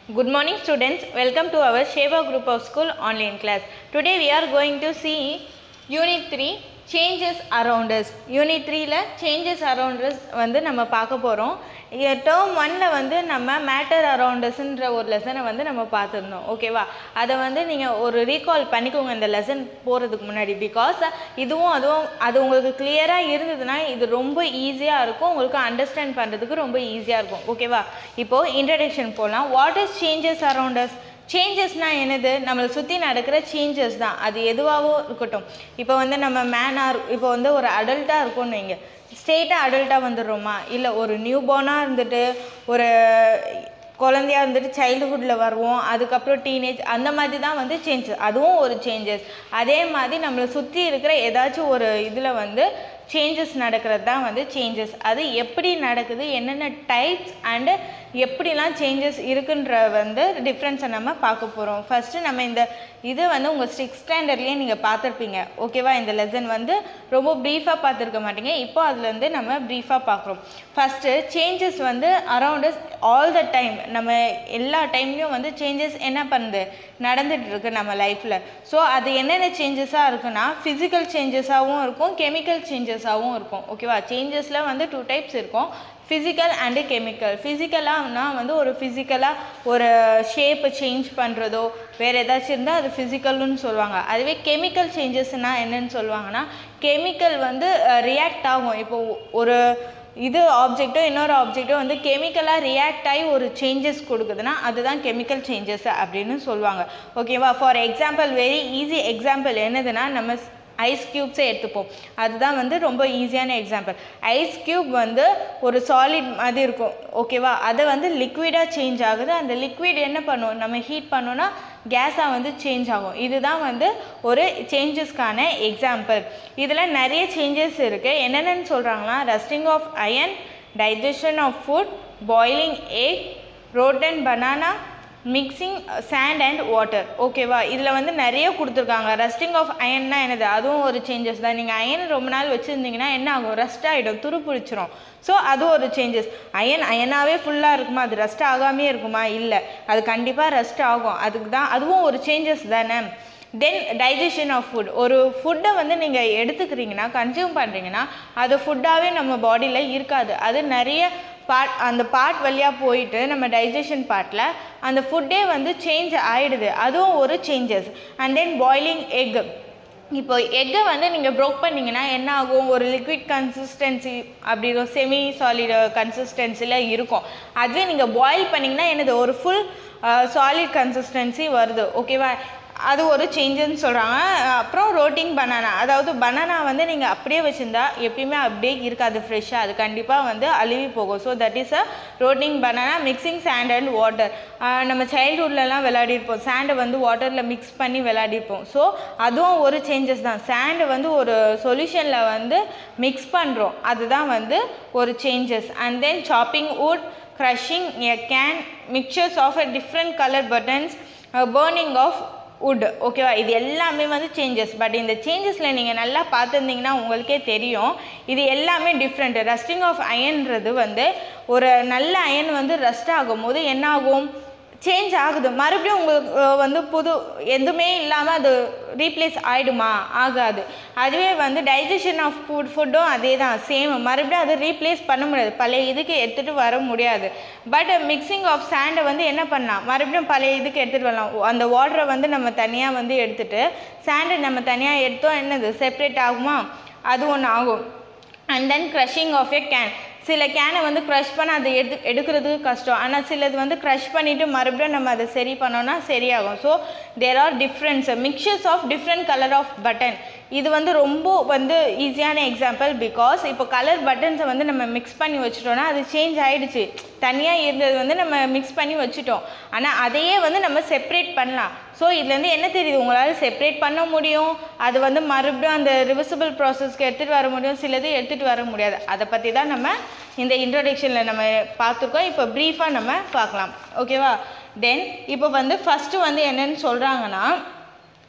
Good morning students, welcome to our Sheva group of school online class. Today we are going to see Unit 3 Changes Around Us. Unit 3ல Changes Around Us வந்து நம்ம பார்க்க போகிறோம் term ஒன்ல வந்து நம்ம matter around அஸ்ன்ற ஒரு லெசனை வந்து நம்ம பார்த்துருந்தோம் ஓகேவா அதை வந்து நீங்கள் ஒரு ரீகால் பண்ணிக்கோங்க இந்த லெசன் போகிறதுக்கு முன்னாடி பிகாஸ் இதுவும் அதுவும் அது உங்களுக்கு கிளியராக இருந்ததுன்னா இது ரொம்ப ஈஸியாக இருக்கும் உங்களுக்கு அண்டர்ஸ்டாண்ட் பண்ணுறதுக்கு ரொம்ப ஈஸியாக இருக்கும் ஓகேவா இப்போது இன்ட்ரடக்ஷன் போகலாம் what is changes around us சேஞ்சஸ்னால் என்னது நம்மளை சுற்றி நடக்கிற சேஞ்சஸ் தான் அது எதுவாகவும் இருக்கட்டும் இப்போ வந்து நம்ம மேனாக இப்போ வந்து ஒரு அடல்ட்டாக இருக்கோம்னு வைங்க ஸ்ட்ரெயிட்டாக அடல்ட்டாக வந்துடுறோமா இல்லை ஒரு நியூ பார்னாக இருந்துட்டு ஒரு குழந்தையா இருந்துட்டு சைல்டுஹுட்டில் வருவோம் அதுக்கப்புறம் டீனேஜ் அந்த மாதிரி தான் வந்து சேஞ்சஸ் அதுவும் ஒரு சேஞ்சஸ் அதே மாதிரி நம்மளை சுற்றி இருக்கிற ஏதாச்சும் ஒரு இதில் வந்து சேஞ்சஸ் நடக்கிறது தான் வந்து சேஞ்சஸ் அது எப்படி நடக்குது என்னென்ன டைப்ஸ் அண்டு எப்படிலாம் சேஞ்சஸ் இருக்குன்ற வந்து டிஃப்ரென்ஸை நம்ம பார்க்க போகிறோம் ஃபஸ்ட்டு நம்ம இந்த இது வந்து உங்கள் சிக்ஸ் ஸ்டாண்டர்ட்லேயே நீங்கள் பார்த்துருப்பீங்க ஓகேவா இந்த லெசன் வந்து ரொம்ப ப்ரீஃபாக பார்த்துருக்க மாட்டீங்க இப்போ அதுலேருந்து நம்ம ப்ரீஃபாக பார்க்குறோம் ஃபஸ்ட்டு சேஞ்சஸ் வந்து அரவுண்ட் ஆல் த டைம் நம்ம எல்லா டைம்லேயும் வந்து சேஞ்சஸ் என்ன பண்ணுது நடந்துட்டு இருக்கு நம்ம லைஃப்பில் ஸோ அது என்னென்ன சேஞ்சஸாக இருக்குன்னா ஃபிசிக்கல் சேஞ்சஸாகவும் இருக்கும் கெமிக்கல் சேஞ்சஸாகவும் இருக்கும் ஓகேவா சேஞ்சஸில் வந்து டூ டைப்ஸ் இருக்கும் ஃபிசிக்கல் அண்டு கெமிக்கல் ஃபிசிக்கலாகனா வந்து ஒரு ஃபிசிக்கலாக ஒரு ஷேப்பை சேஞ்ச் பண்ணுறதோ வேறு ஏதாச்சும் இருந்தால் அது ஃபிசிக்கல்னு சொல்லுவாங்க அதுவே கெமிக்கல் சேஞ்சஸ்னால் என்னன்னு சொல்லுவாங்கன்னா கெமிக்கல் வந்து ரியாக்ட் ஆகும் இப்போ ஒரு இது ஆப்ஜெக்ட்டோ இன்னொரு ஆப்ஜெக்ட்டோ வந்து கெமிக்கலாக ரியாக்ட் ஆகி ஒரு சேஞ்சஸ் கொடுக்குதுன்னா அதுதான் கெமிக்கல் சேஞ்சஸ் அப்படின்னு சொல்லுவாங்க ஓகேவா for example very easy example என்னதுன்னா நம்ம ஐஸ் க்யூப்ஸை எடுத்துப்போம் அதுதான் வந்து ரொம்ப ஈஸியான எக்ஸாம்பிள் ஐஸ் க்யூப் வந்து ஒரு சாலிட் மாதிரி இருக்கும் ஓகேவா அதை வந்து லிக்விடாக சேஞ்ச் ஆகுது அந்த லிக்விட் என்ன பண்ணும் நம்ம ஹீட் பண்ணோன்னா கேஸாக வந்து சேஞ்ச் ஆகும் இதுதான் வந்து ஒரு சேஞ்சஸ்க்கான எக்ஸாம்பிள் இதில் நிறைய சேஞ்சஸ் இருக்குது என்னென்னு சொல்கிறாங்கன்னா rusting of iron digestion of food boiling egg rotten banana mixing sand and water ஓகேவா இதில் வந்து நிறைய கொடுத்துருக்காங்க ரஸ்டிங் ஆஃப் அயன்னா என்னது அதுவும் ஒரு சேஞ்சஸ் தான் நீங்கள் அயன் ரொம்ப நாள் வச்சுருந்தீங்கன்னா என்ன ஆகும் ரஸ்ட் ஆகிடும் துரு பிடிச்சிரும் ஸோ அது ஒரு சேஞ்சஸ் அயன் அயனாகவே ஃபுல்லாக இருக்குமா அது ரஸ்ட் ஆகாமே இருக்குமா இல்லை அது கண்டிப்பாக ரஸ்ட் ஆகும் அதுக்கு தான் அதுவும் ஒரு சேஞ்சஸ் தானே தென் டைஜஷன் ஆஃப் ஃபுட் ஒரு ஃபுட்டை வந்து நீங்கள் எடுத்துக்கிறீங்கன்னா கன்சியூம் பண்ணுறீங்கன்னா அது ஃபுட்டாகவே நம்ம பாடியில் இருக்காது அது நிறைய பார்ட் அந்த பார்ட் வழியாக போயிட்டு நம்ம டைஜஷன் பார்ட்டில் அந்த ஃபுட்டே வந்து சேஞ்ச் ஆகிடுது அதுவும் ஒரு changes and then boiling egg இப்போ எக்கை வந்து நீங்கள் ப்ரோக் பண்ணிங்கன்னா என்ன ஆகும் ஒரு லிக்விட் கன்சிஸ்டன்சி அப்படி ஒரு செமி சாலிட் கன்சிஸ்டன்சியில் இருக்கும் அதுவே நீங்கள் பாயில் பண்ணிங்கன்னா என்னது ஒரு ஃபுல் சாலிட் கன்சிஸ்டன்சி வருது ஓகேவா அது ஒரு சேஞ்சுன்னு சொல்கிறாங்க அப்புறம் ரோட்டிங் பனானா அதாவது பனானா வந்து நீங்கள் அப்படியே வச்சுருந்தா எப்பயுமே அப்படியே இருக்காது ஃப்ரெஷ்ஷாக அது கண்டிப்பாக வந்து அழுவி போகும் so that is a rotting banana mixing sand and water நம்ம சைல்ட்ஹுட்லலாம் விளையாடிருப்போம் சாண்டை வந்து வாட்டரில் மிக்ஸ் பண்ணி விளையாடிருப்போம் ஸோ அதுவும் ஒரு சேஞ்சஸ் தான் சாண்டை வந்து ஒரு சொல்யூஷனில் வந்து மிக்ஸ் பண்ணுறோம் அதுதான் வந்து ஒரு changes and then chopping wood crushing a can mixtures of a different colour buttons burning of wood ஓகேவா இது எல்லாமே வந்து சேஞ்சஸ் பட் இந்த சேஞ்சஸில் நீங்கள் நல்லா பார்த்துருந்தீங்கன்னா உங்களுக்கே தெரியும் இது எல்லாமே டிஃப்ரெண்ட் ரஸ்டிங் ஆஃப் அயன்றது வந்து ஒரு நல்ல அயன் வந்து ரஸ்ட் ஆகும்போது என்ன ஆகும் சேஞ்ச் ஆகுது மறுபடியும் உங்களுக்கு வந்து புது எதுவுமே இல்லாமல் அது ரீப்ளேஸ் ஆகிடுமா ஆகாது அதுவே வந்து டைஜஷன் ஆஃப் ஃபுட் ஃபுட்டும் அதே தான் சேம் மறுபடியும் அதை ரீப்ளேஸ் பண்ண முடியாது பழைய இதுக்கு எடுத்துகிட்டு வர முடியாது பட் மிக்சிங் ஆஃப் சாண்டை வந்து என்ன பண்ணலாம் மறுபடியும் பழைய இதுக்கு எடுத்துகிட்டு வரலாம் அந்த வாட்டரை வந்து நம்ம தனியாக வந்து எடுத்துகிட்டு சாண்டை நம்ம தனியாக எடுத்தோம் என்னது செப்ரேட் ஆகுமா அது ஒன்று ஆகும் and then crushing of a can சில கேனை வந்து க்ரஷ் பண்ண அதை எடு எடுக்கிறதுக்கு கஷ்டம் ஆனால் சிலது வந்து க்ரஷ் பண்ணிவிட்டு மறுபடியும் நம்ம அதை சரி பண்ணோன்னா சரியாகும் so there are difference mixtures of different colour of button இது வந்து ரொம்ப வந்து ஈஸியான எக்ஸாம்பிள் பிகாஸ் இப்போ கலர் பட்டன்ஸை வந்து நம்ம மிக்ஸ் பண்ணி வச்சிட்டோம்னா அது சேஞ்ச் ஆகிடுச்சு தனியாக இருந்தது வந்து நம்ம மிக்ஸ் பண்ணி வச்சுட்டோம் ஆனால் அதையே வந்து நம்ம செப்ரேட் பண்ணலாம் ஸோ இதுலேருந்து என்ன தெரியுது உங்களால் செப்ரேட் பண்ண முடியும் அது வந்து மறுபடியும் அந்த ரிவர்சிபிள் ப்ராசஸ்க்கு எடுத்துகிட்டு வர முடியும் சிலது எடுத்துகிட்டு வர முடியாது அதை பற்றி தான் நம்ம இந்த இன்ட்ரடக்ஷனில் நம்ம பார்த்துருக்கோம் இப்போ ப்ரீஃபாக நம்ம பார்க்கலாம் ஓகேவா தென் இப்போ வந்து ஃபஸ்ட்டு வந்து என்னென்னு சொல்கிறாங்கன்னா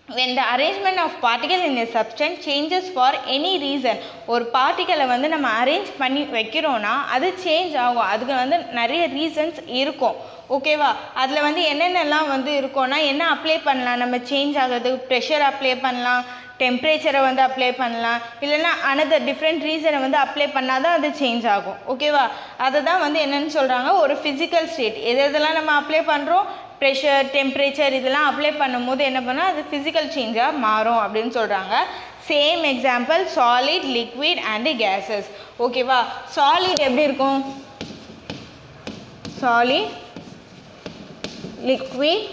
when the arrangement of particle in a substance changes for any reason ஒரு பார்ட்டிக்கலை வந்து நம்ம அரேஞ்ச் பண்ணி வைக்கிறோன்னா அது சேஞ்ச் ஆகும் அதுக்கு வந்து நிறைய ரீசன்ஸ் இருக்கும் ஓகேவா அதில் வந்து என்னென்னலாம் வந்து இருக்கும்னா என்ன அப்ளை பண்ணலாம் நம்ம சேஞ்ச் ஆகிறதுக்கு ப்ரெஷர் அப்ளை பண்ணலாம் டெம்பரேச்சரை வந்து அப்ளை பண்ணலாம் இல்லைன்னா அனதர் டிஃப்ரெண்ட் ரீசனை வந்து அப்ளை பண்ணால் தான் அது சேஞ்ச் ஆகும் ஓகேவா அதை தான் வந்து என்னென்னு சொல்கிறாங்க ஒரு ஃபிசிக்கல் ஸ்டேட் எது எதெல்லாம் நம்ம அப்ளை பண்ணுறோம் ப்ரெஷர் டெம்பரேச்சர் இதெல்லாம் அப்ளை பண்ணும்போது என்ன பண்ணால் அது ஃபிசிக்கல் சேஞ்சாக மாறும் அப்படின்னு சொல்கிறாங்க same example solid liquid and gases ஓகேவா சாலிட் எப்படி இருக்கும் சாலிட் லிக்விட்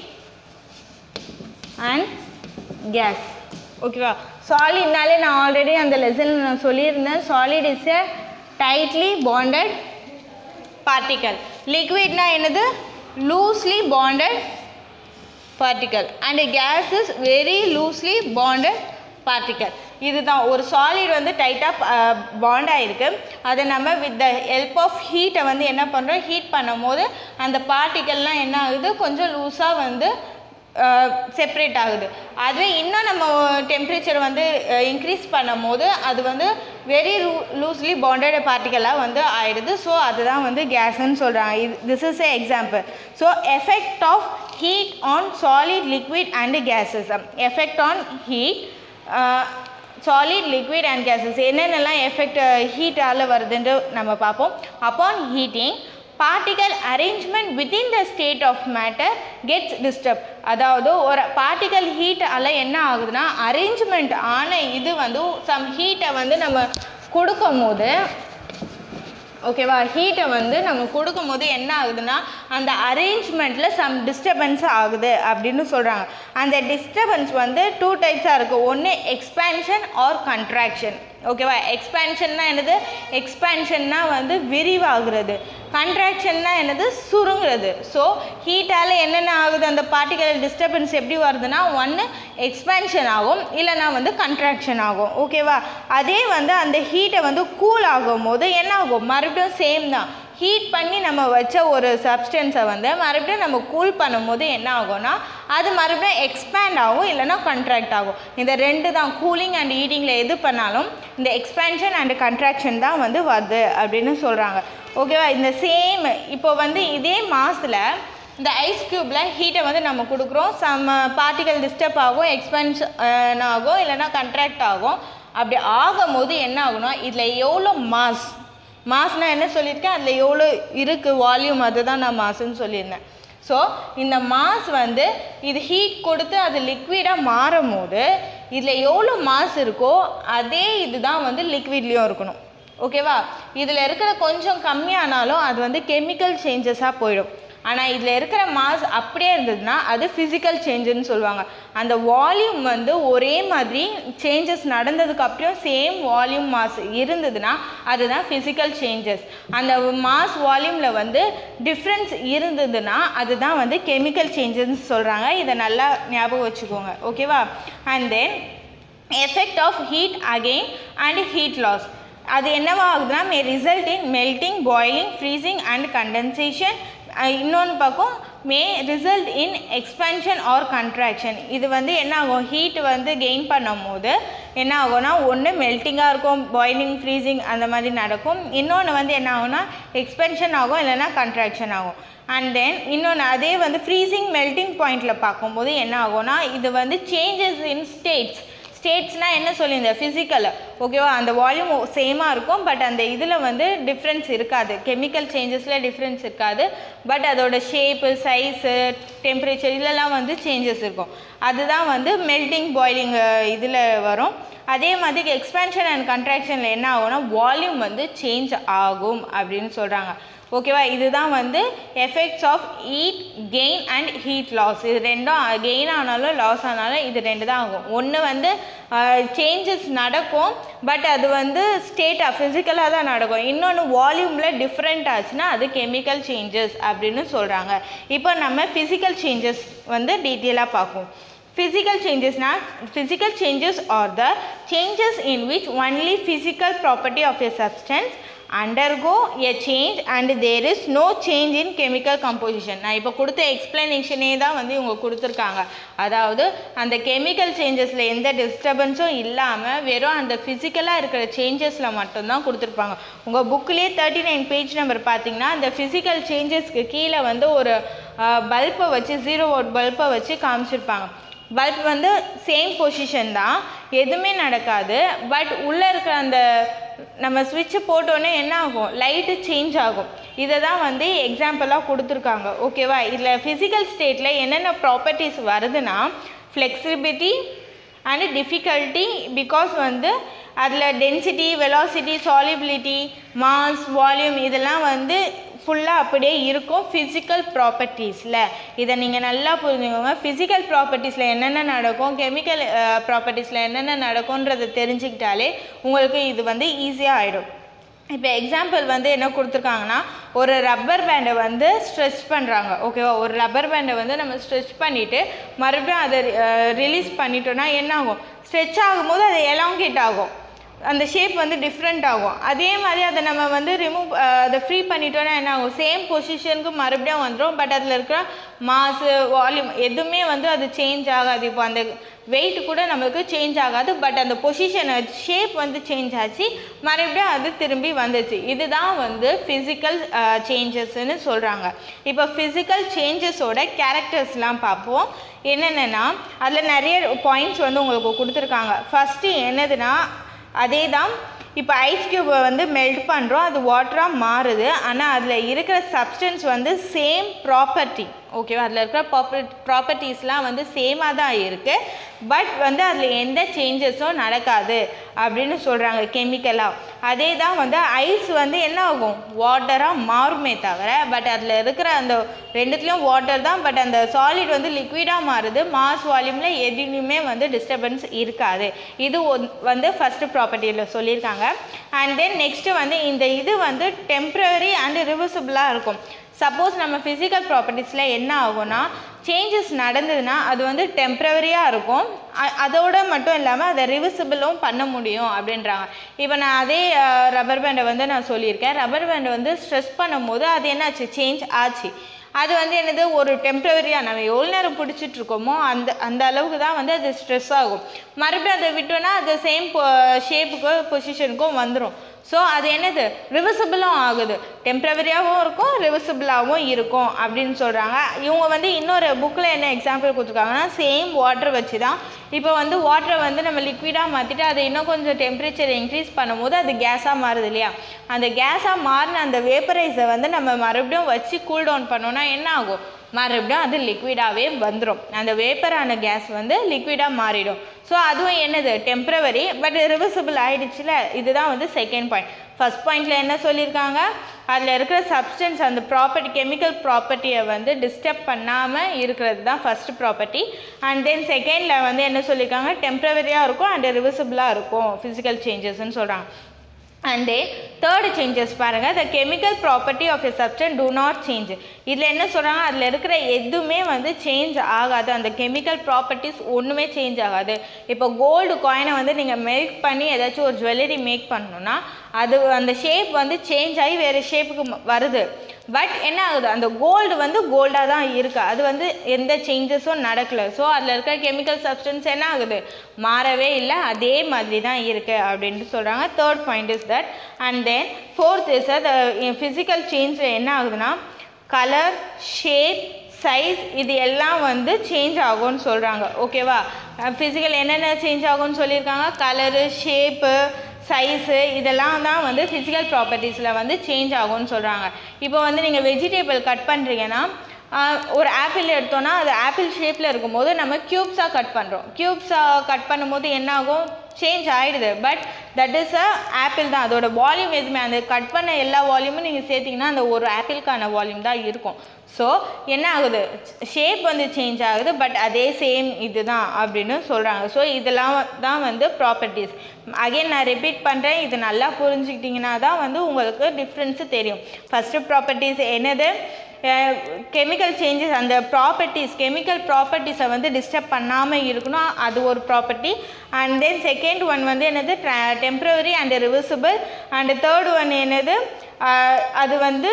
அண்ட் கேஸ் ஓகேவா சாலிட்னாலே நான் ஆல்ரெடி அந்த லெசனில் நான் சொல்லியிருந்தேன் solid is a tightly bonded particle லிக்விட்னா என்னது loosely bonded particle and gas is very loosely bonded particle இதுதான் ஒரு சாலிட் வந்து டைட்டாக பாண்ட் ஆகிருக்கு அதை நம்ம வித் த ஹெல்ப் ஆஃப் ஹீட்டை வந்து என்ன பண்ணுறோம் ஹீட் பண்ணும் போது அந்த பார்ட்டிக்கல்லாம் என்ன ஆகுது கொஞ்சம் லூஸாக வந்து செப்ரேட் ஆகுது அதுவே இன்னும் நம்ம டெம்பரேச்சர் வந்து இன்க்ரீஸ் பண்ணும் போது அது வந்து வெரி லூ லூஸ்லி பாண்டட் பார்ட்டிக்கலாக வந்து ஆயிடுது ஸோ அதுதான் வந்து கேஸ்ன்னு சொல்கிறாங்க இது this is a example so effect of heat on solid liquid and gases effect on heat solid liquid and gases என்னென்னலாம் எஃபெக்ட் ஹீட்டால் வருதுன்ட்டு நம்ம பார்ப்போம் upon heating particle arrangement within the state of matter gets disturb அதாவது ஒரு particle ஹீட்டால் என்ன ஆகுதுன்னா arrangement ஆன இது வந்து சம் ஹீட்டை வந்து நம்ம கொடுக்கும் போது ஓகேவா ஹீட்டை வந்து நம்ம கொடுக்கும்போது என்ன ஆகுதுன்னா அந்த அரேஞ்ச்மெண்ட்டில் சம் டிஸ்டர்பன்ஸ் ஆகுது அப்படின்னு சொல்கிறாங்க அந்த டிஸ்டர்பன்ஸ் வந்து டூ டைப்ஸாக இருக்குது ஒன்று எக்ஸ்பேன்ஷன் ஆர் கண்ட்ராக்ஷன் ஓகேவா எக்ஸ்பேன்ஷன்னா என்னது எக்ஸ்பேன்ஷன்னா வந்து விரிவாகிறது கண்ட்ராக்ஷன்னா என்னது சுருங்குறது ஸோ ஹீட்டால் என்னென்ன ஆகுது அந்த பார்ட்டிகல் டிஸ்டர்பன்ஸ் எப்படி வருதுன்னா ஒன்று எக்ஸ்பேன்ஷன் ஆகும் இல்லைனா வந்து கண்ட்ராக்ஷன் ஆகும் ஓகேவா அதே வந்து அந்த ஹீட்டை வந்து கூல் ஆகும் போது என்ன ஆகும் மறுபடியும் சேம் தான் ஹீட் பண்ணி நம்ம வச்ச ஒரு சப்ஸ்டன்ஸை வந்து மறுபடியும் நம்ம கூல் பண்ணும்போது என்ன ஆகும்னா அது மறுபடியும் எக்ஸ்பேண்ட் ஆகும் இல்லைனா கண்ட்ராக்ட் ஆகும் இந்த ரெண்டு தான் கூலிங் அண்ட் ஹீட்டிங்கில் எது பண்ணாலும் இந்த எக்ஸ்பேன்ஷன் அண்ட் கண்ட்ராக்ஷன் தான் வந்து வருது அப்படின்னு சொல்கிறாங்க ஓகேவா இந்த சேம் இப்போ வந்து இதே மாதத்தில் இந்த ஐஸ் க்யூப்பில் ஹீட்டை வந்து நம்ம கொடுக்குறோம் சம் பார்ட்டிகல் டிஸ்டர்ப் ஆகும் எக்ஸ்பென்ஷன் ஆகும் இல்லைனா கண்ட்ராக்ட் ஆகும் அப்படி ஆகும்போது என்ன ஆகும்னா இதில் எவ்வளோ மாஸ் மாஸ்னா என்ன சொல்லியிருக்கேன் அதில் எவ்வளோ இருக்குது வால்யூம் அதுதான் நான் மாசுன்னு சொல்லியிருந்தேன் ஸோ இந்த மாஸ் வந்து இது ஹீட் கொடுத்து அது லிக்விடாக மாறும் போது இதில் எவ்வளோ மாஸ் இருக்கோ அதே இதுதான் வந்து லிக்விட்லேயும் இருக்கணும் ஓகேவா இதில் இருக்கிற கொஞ்சம் கம்மியானாலும் அது வந்து கெமிக்கல் சேஞ்சஸாக போயிடும் ஆனால் இதில் இருக்கிற மாஸ் அப்படியே இருந்ததுன்னா அது ஃபிசிக்கல் சேஞ்சுன்னு சொல்லுவாங்க அந்த வால்யூம் வந்து ஒரே மாதிரி சேஞ்சஸ் நடந்ததுக்கு அப்புறம் சேம் வால்யூம் மாஸ் இருந்ததுன்னா அதுதான் ஃபிசிக்கல் சேஞ்சஸ் அந்த மாஸ் வால்யூமில் வந்து டிஃப்ரென்ஸ் இருந்ததுன்னா அதுதான் வந்து கெமிக்கல் சேஞ்சஸ்ன்னு சொல்கிறாங்க இதை நல்லா ஞாபகம் வச்சுக்கோங்க ஓகேவா and then effect of heat again and heat loss அது என்னவா ஆகுதுன்னா may result in melting boiling freezing and condensation இன்னொன்று பக்கம் may result in expansion or contraction இது வந்து என்ன ஆகும் ஹீட் வந்து கெயின் பண்ணும் போது என்ன ஆகும்னா ஒன்று மெல்ட்டிங்காக இருக்கும் பாயிலிங் ஃப்ரீசிங் அந்த மாதிரி நடக்கும் இன்னொன்று வந்து என்ன ஆகும்னா எக்ஸ்பென்ஷன் ஆகும் இல்லைன்னா கண்ட்ராக்ஷன் ஆகும் அண்ட் தென் இன்னொன்று அதே வந்து ஃப்ரீசிங் மெல்ட்டிங் பாயிண்டில் பார்க்கும்போது என்ன ஆகும்னா இது வந்து சேஞ்சஸ் இன் ஸ்டேட்ஸ் ஸ்டேட்ஸ்னால் என்ன சொல்லியிருந்தேன் ஃபிசிக்கல் ஓகேவா அந்த வால்யூம் சேமாக இருக்கும் பட் அந்த இதில் வந்து டிஃப்ரென்ஸ் இருக்காது கெமிக்கல் சேஞ்சஸில் டிஃப்ரென்ஸ் இருக்காது பட் அதோட ஷேப்பு சைஸு டெம்பரேச்சர் இதெல்லாம் வந்து சேஞ்சஸ் இருக்கும் அதுதான் வந்து மெல்டிங் பாயிலிங் இதில் வரும் அதே மாதிரி எக்ஸ்பேன்ஷன் அண்ட் கண்ட்ராக்ஷனில் என்ன ஆகும்னா வால்யூம் வந்து சேஞ்ச் ஆகும் அப்படின்னு சொல்கிறாங்க ஓகேவா இதுதான் வந்து effects of heat gain and heat loss இது ரெண்டும் கெயின் ஆனாலும் லாஸ் ஆனாலும் இது ரெண்டு தான் ஆகும் ஒன்று வந்து சேஞ்சஸ் நடக்கும் பட் அது வந்து ஸ்டேட்டாக ஃபிசிக்கலாக தான் நடக்கும் இன்னொன்று வால்யூமில் டிஃப்ரெண்ட் ஆச்சுன்னா அது கெமிக்கல் சேஞ்சஸ் அப்படின்னு சொல்கிறாங்க இப்போ நம்ம ஃபிசிக்கல் சேஞ்சஸ் வந்து டீட்டெயிலாக பார்ப்போம் physical changes now physical changes are the changes in which only physical property of a substance undergo a change and there is no change in chemical composition நான் இப்போ கொடுத்த எக்ஸ்பிளனேஷனே தான் வந்து இவங்க கொடுத்துருக்காங்க அதாவது அந்த கெமிக்கல் சேஞ்சஸில் எந்த டிஸ்டர்பன்ஸும் இல்லாமல் வெறும் அந்த ஃபிசிக்கலாக இருக்கிற சேஞ்சஸில் மட்டும்தான் கொடுத்துருப்பாங்க உங்கள் புக்கிலே தேர்ட்டி நைன் பேஜ் நம்பர் பார்த்தீங்கன்னா அந்த ஃபிசிக்கல் சேஞ்சஸ்க்கு கீழே வந்து ஒரு பல்பை வச்சு ஜீரோ வோட் பல்பை வச்சு காமிச்சிருப்பாங்க பல்ப் வந்து சேம் பொசிஷன் தான் எதுவுமே நடக்காது பட் உள்ளே இருக்கிற அந்த நம்ம ஸ்விட்சு போட்டோன்னே என்ன ஆகும் லைட்டு சேஞ்ச் ஆகும் இதை தான் வந்து எக்ஸாம்பிளாக கொடுத்துருக்காங்க ஓகேவா இதில் ஃபிசிக்கல் ஸ்டேட்டில் என்னென்ன ப்ராப்பர்ட்டிஸ் வருதுன்னா ஃப்ளெக்சிபிலிட்டி அண்ட் டிஃபிகல்ட்டி பிகாஸ் வந்து அதில் density velocity solubility mass volume இதெல்லாம் வந்து ஃபுல்லாக அப்படியே இருக்கும் ஃபிசிக்கல் ப்ராப்பர்ட்டிஸில் இதை நீங்கள் நல்லா புரிஞ்சுக்கோங்க ஃபிசிக்கல் ப்ராப்பர்ட்டிஸில் என்னென்ன நடக்கும் கெமிக்கல் ப்ராப்பர்ட்டிஸில் என்னென்ன நடக்கும்ன்றதை தெரிஞ்சுக்கிட்டாலே உங்களுக்கு இது வந்து ஈஸியாக ஆகிடும் இப்போ எக்ஸாம்பிள் வந்து என்ன கொடுத்துருக்காங்கன்னா ஒரு ரப்பர் பேண்டை வந்து ஸ்ட்ரெச் பண்ணுறாங்க ஓகேவா ஒரு ரப்பர் பேண்டை வந்து நம்ம ஸ்ட்ரெச் பண்ணிவிட்டு மறுபடியும் அதை ரிலீஸ் பண்ணிட்டோன்னா என்ன ஆகும் ஸ்ட்ரெச் ஆகும்போது அது எலாங்கேட் ஆகும் அந்த ஷேப் வந்து டிஃப்ரெண்ட் ஆகும் அதே மாதிரி அதை நம்ம வந்து ரிமூவ் அதை ஃப்ரீ பண்ணிட்டோன்னா என்ன ஆகும் சேம் பொசிஷனுக்கு மறுபடியும் வந்துடும் பட் அதில் இருக்கிற மாசு வால்யூம் எதுவுமே வந்து அது சேஞ்ச் ஆகாது இப்போ அந்த வெயிட் கூட நம்மளுக்கு சேஞ்ச் ஆகாது பட் அந்த பொசிஷன் ஷேப் வந்து சேஞ்ச் ஆச்சு மறுபடியும் அது திரும்பி வந்துச்சு இதுதான் வந்து ஃபிசிக்கல் சேஞ்சஸ்ன்னு சொல்கிறாங்க இப்போ ஃபிசிக்கல் சேஞ்சஸோட கேரக்டர்ஸ்லாம் பார்ப்போம் என்னென்னா அதில் நிறைய பாயிண்ட்ஸ் வந்து உங்களுக்கு கொடுத்துருக்காங்க ஃபஸ்ட்டு என்னதுன்னா அதே தான் இப்போ ஐஸ் க்யூபை வந்து மெல்ட் பண்ணுறோம் அது வாட்டராக மாறுது ஆனால் அதில் இருக்கிற சப்ஸ்டன்ஸ் வந்து சேம் ப்ராப்பர்ட்டி ஓகேவா அதில் இருக்கிற ப்ராப்பர் ப்ராப்பர்ட்டிஸ்லாம் வந்து சேமாக தான் இருக்குது பட் வந்து அதில் எந்த சேஞ்சஸும் நடக்காது அப்படின்னு சொல்கிறாங்க கெமிக்கலாக அதே தான் வந்து ஐஸ் வந்து என்ன ஆகும் வாட்டராக மாறுமே தவிர பட் அதில் இருக்கிற அந்த ரெண்டுத்துலேயும் வாட்டர் தான் பட் அந்த சாலிட் வந்து லிக்விடாக மாறுது மாஸ் வால்யூமில் எதுலேயுமே வந்து டிஸ்டர்பன்ஸ் இருக்காது இது ஒன்- வந்து ஃபஸ்ட்டு ப்ராப்பர்ட்டியில் சொல்லியிருக்காங்க அண்ட் தென் நெக்ஸ்ட்டு வந்து இந்த இது வந்து டெம்ப்ரவரி அண்ட் ரிவர்சிபிளாக இருக்கும் சப்போஸ் நம்ம ஃபிசிக்கல் ப்ராப்பர்ட்டிஸில் என்ன ஆகும்னா சேஞ்சஸ் நடந்ததுன்னா அது வந்து டெம்ப்ரவரியாக இருக்கும் அ- அதோட மட்டும் இல்லாமல் அதை ரிவர்சிபிளும் பண்ண முடியும் அப்படின்றாங்க இப்போ நான் அதே ரப்பர் பேண்டை வந்து நான் சொல்லியிருக்கேன் ரப்பர் பேண்டை வந்து ஸ்ட்ரெஸ் பண்ணும்போது அது என்னாச்சு சேஞ்ச் ஆச்சு அது வந்து என்னது ஒரு டெம்ப்ரவரியாக நம்ம எவ்வளோ நேரம் பிடிச்சிட்டு இருக்கோமோ அந்த அந்த அளவுக்கு தான் வந்து அது ஸ்ட்ரெஸ் ஆகும் மறுபடியும் அதை விட்டோன்னா அது சேம் ஷேப்புக்கு பொசிஷனுக்கும் வந்துடும் ஸோ அது என்னது ரிவர்சிபிளும் ஆகுது டெம்ப்ரவரியாகவும் இருக்கும் ரிவர்சிபிளாகவும் இருக்கும் அப்படின்னு சொல்கிறாங்க இவங்க வந்து இன்னொரு புக்கில் என்ன எக்ஸாம்பிள் கொடுத்துருக்காங்கன்னா சேம் வாட்டர் வச்சு தான் இப்போ வந்து வாட்டரை வந்து நம்ம லிக்விடாக மாற்றிட்டு அதை இன்னும் கொஞ்சம் டெம்பரேச்சர் இன்க்ரீஸ் பண்ணும்போது அது கேஸாக மாறுது இல்லையா அந்த கேஸாக மாறின அந்த வேப்பரைஸை வந்து நம்ம மறுபடியும் வச்சு கூல் டவுன் பண்ணோன்னா என்ன ஆகும் மறுபடியும் அது லிக்விடாகவே வந்துடும் அந்த வேப்பரான கேஸ் வந்து லிக்விடாக மாறிடும் ஸோ அதுவும் என்னது டெம்ப்ரவரி பட் ரிவர்சிபிள் ஆயிடுச்சுல இதுதான் வந்து செகண்ட் பாயிண்ட் ஃபர்ஸ்ட் பாயிண்டில் என்ன சொல்லியிருக்காங்க அதில் இருக்கிற சப்ஸ்டன்ஸ் அந்த ப்ராப்பர்ட்டி கெமிக்கல் ப்ராப்பர்ட்டியை வந்து டிஸ்டர்ப் பண்ணாமல் இருக்கிறது தான் ஃபஸ்ட் ப்ராப்பர்ட்டி அண்ட் தென் செகண்டில் வந்து என்ன சொல்லியிருக்காங்க டெம்ப்ரவரியாக இருக்கும் அண்ட் ரிவர்சிபிளாக இருக்கும் ஃபிசிக்கல் சேஞ்சஸ்ன்னு சொல்கிறாங்க அண்ட் தென் தேர்டு சேஞ்சஸ் பாருங்கள் the chemical property of a substance do not change இதில் என்ன சொல்கிறாங்க அதில் இருக்கிற எதுவுமே வந்து சேஞ்ச் ஆகாது அந்த கெமிக்கல் ப்ராப்பர்ட்டிஸ் ஒன்றுமே சேஞ்ச் ஆகாது இப்போ கோல்டு காயினை வந்து நீங்கள் மெல்ட் பண்ணி ஏதாச்சும் ஒரு ஜுவல்லரி மேக் பண்ணணும்னா அது அந்த ஷேப் வந்து சேஞ்ச் ஆகி வேறு ஷேப்புக்கு வருது பட் என்ன ஆகுது அந்த கோல்டு வந்து கோல்டாக தான் இருக்குது அது வந்து எந்த சேஞ்சஸும் நடக்கலை ஸோ அதில் இருக்கிற கெமிக்கல் சப்ஸ்டன்ஸ் என்ன ஆகுது மாறவே இல்லை அதே மாதிரி தான் இருக்குது அப்படின்ட்டு சொல்கிறாங்க third point is that and then fourth is the physical சேஞ்சில் என்ன ஆகுதுன்னா கலர் ஷேப் சைஸ் இது எல்லாம் வந்து சேஞ்ச் ஆகும்னு சொல்கிறாங்க ஓகேவா ஃபிசிக்கல் என்னென்ன சேஞ்ச் ஆகும்னு சொல்லியிருக்காங்க கலரு ஷேப்பு சைஸு இதெல்லாம் தான் வந்து ஃபிசிக்கல் ப்ராப்பர்ட்டிஸில் வந்து சேஞ்ச் ஆகும்னு சொல்கிறாங்க இப்போ வந்து நீங்கள் வெஜிடேபிள் கட் பண்ணுறீங்கன்னா ஆஹ், ஒரு ஆப்பிள் எடுத்தோன்னா அது ஆப்பிள் ஷேப்பில் இருக்கும்போது நம்ம க்யூப்ஸாக கட் பண்ணுறோம் க்யூப்ஸாக கட் பண்ணும்போது என்ன ஆகும் சேஞ்ச் ஆகிடுது but that is a apple தான் அதோட வால்யூம் எதுவுமே அந்த கட் பண்ண எல்லா வால்யூமும் நீங்கள் சேர்த்திங்கன்னா அந்த ஒரு ஆப்பிளுக்கான வால்யூம் தான் இருக்கும் ஸோ என்ன ஆகுது ஷேப் வந்து சேஞ்ச் ஆகுது பட் அதே சேம் இதுதான் அப்படின்னு சொல்கிறாங்க ஸோ இதெல்லாம் தான் வந்து ப்ராப்பர்ட்டிஸ் அகைன் நான் ரிப்பீட் பண்ணுறேன் இது நல்லா புரிஞ்சுக்கிட்டிங்கன்னா தான் வந்து உங்களுக்கு டிஃப்ரென்ஸு தெரியும் ஃபஸ்ட்டு ப்ராப்பர்ட்டிஸ் என்னது கெமிக்கல் சேஞ்சஸ் அந்த ப்ராப்பர்ட்டிஸ் கெமிக்கல் ப்ராப்பர்ட்டிஸை வந்து டிஸ்டர்ப் பண்ணாமல் இருக்கணும் அது ஒரு property and then second one வந்து என்னது temporary and reversible and third one என்னது ஆஹ் அது வந்து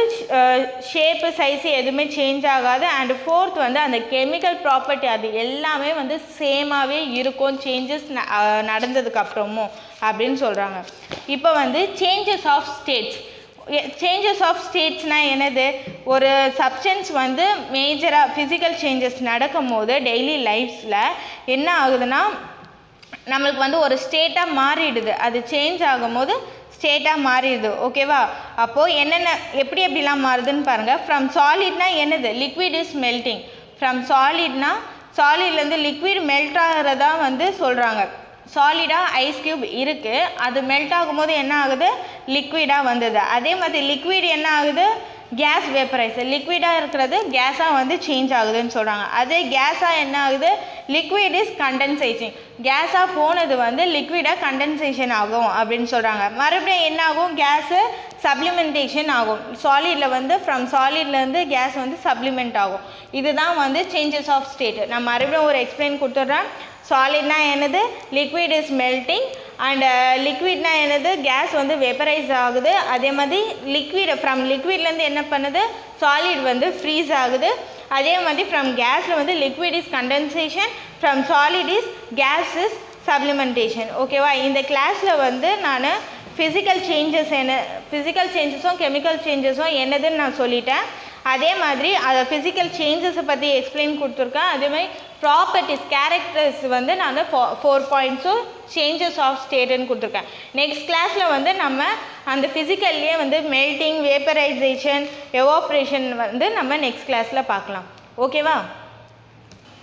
ஷேப்பு சைஸு எதுவுமே சேஞ்ச் ஆகாது அண்ட் ஃபோர்த் வந்து அந்த கெமிக்கல் ப்ராப்பர்ட்டி அது எல்லாமே வந்து சேமாகவே இருக்கும் சேஞ்சஸ் நடந்ததுக்கப்புறமும் அப்படின்னு சொல்கிறாங்க இப்போ வந்து changes of states changes of ஸ்டேட்ஸ்னால் என்னது ஒரு சப்ஸ்டன்ஸ் வந்து மேஜராக ஃபிசிக்கல் சேஞ்சஸ் நடக்கும் போது டெய்லி லைஃப்ஸில் என்ன ஆகுதுன்னா நம்மளுக்கு வந்து ஒரு ஸ்டேட்டாக மாறிடுது அது சேஞ்ச் ஆகும்போது ஸ்டேட்டாக மாறிடுது ஓகேவா அப்போது என்னென்ன எப்படி எப்படிலாம் மாறுதுன்னு பாருங்கள் ஃப்ரம் சாலிட்னா என்னது லிக்விட் இஸ் மெல்ட்டிங் ஃப்ரம் சாலிட்னா சாலிட்லேருந்து லிக்விட் மெல்ட் ஆகிறதா வந்து சொல்கிறாங்க சாலிடாக ஐஸ் க்யூப் இருக்குது அது மெல்ட் ஆகும்போது என்ன ஆகுது லிக்விடாக வந்தது அதே மாதிரி லிக்விட் என்ன ஆகுது கேஸ் வேப்பரைசர் லிக்விடாக இருக்கிறது கேஸாக வந்து சேஞ்ச் ஆகுதுன்னு சொல்கிறாங்க அதே கேஸாக என்ன ஆகுது லிக்விட் இஸ் கண்டென்சேஷன் கேஸாக போனது வந்து லிக்விடாக கண்டென்சேஷன் ஆகும் அப்படின்னு சொல்கிறாங்க மறுபடியும் என்ன ஆகும் கேஸு சப்ளிமெண்டேஷன் ஆகும் சாலிடில் வந்து ஃப்ரம் சாலிட்லேருந்து கேஸ் வந்து சப்ளிமெண்ட் ஆகும் இதுதான் வந்து சேஞ்சஸ் ஆஃப் ஸ்டேட் நான் மறுபடியும் ஒரு எக்ஸ்பிளைன் கொடுத்துட்றேன் சாலிட்னா என்னது லிக்விட் இஸ் மெல்ட்டிங் அண்ட் லிக்விட்னா என்னது கேஸ் வந்து வெப்பரைஸ் ஆகுது அதே மாதிரி லிக்விட் ஃப்ரம் லிக்விட்லேருந்து என்ன பண்ணுது சாலிட் வந்து ஃப்ரீஸ் ஆகுது அதே மாதிரி ஃப்ரம் கேஸில் வந்து liquid is condensation from solid is gas is supplementation ஓகேவா இந்த கிளாஸில் வந்து நான் ஃபிசிக்கல் சேஞ்சஸ் என்ன ஃபிசிக்கல் சேஞ்சஸும் கெமிக்கல் சேஞ்சஸும் என்னதுன்னு நான் சொல்லிட்டேன் அதே மாதிரி அதை ஃபிசிக்கல் சேஞ்சஸை பற்றி எக்ஸ்பிளைன் கொடுத்துருக்கேன் அதே மாதிரி ப்ராப்பர்ட்டிஸ் கேரக்டர்ஸ் வந்து நான் ஃபோர் பாயிண்ட்ஸும் சேஞ்சஸ் ஆஃப் ஸ்டேட்டுன்னு கொடுத்துருக்கேன் நெக்ஸ்ட் கிளாஸில் வந்து நம்ம அந்த ஃபிசிக்கல்லே வந்து மெல்ட்டிங் வேப்பரைசேஷன் எவாப்ரேஷன் வந்து நம்ம நெக்ஸ்ட் கிளாஸில் பார்க்கலாம் ஓகேவா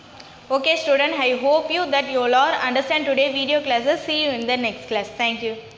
Okay student, I hope you that you all are understand today video classes. See you in the next class. Thank you.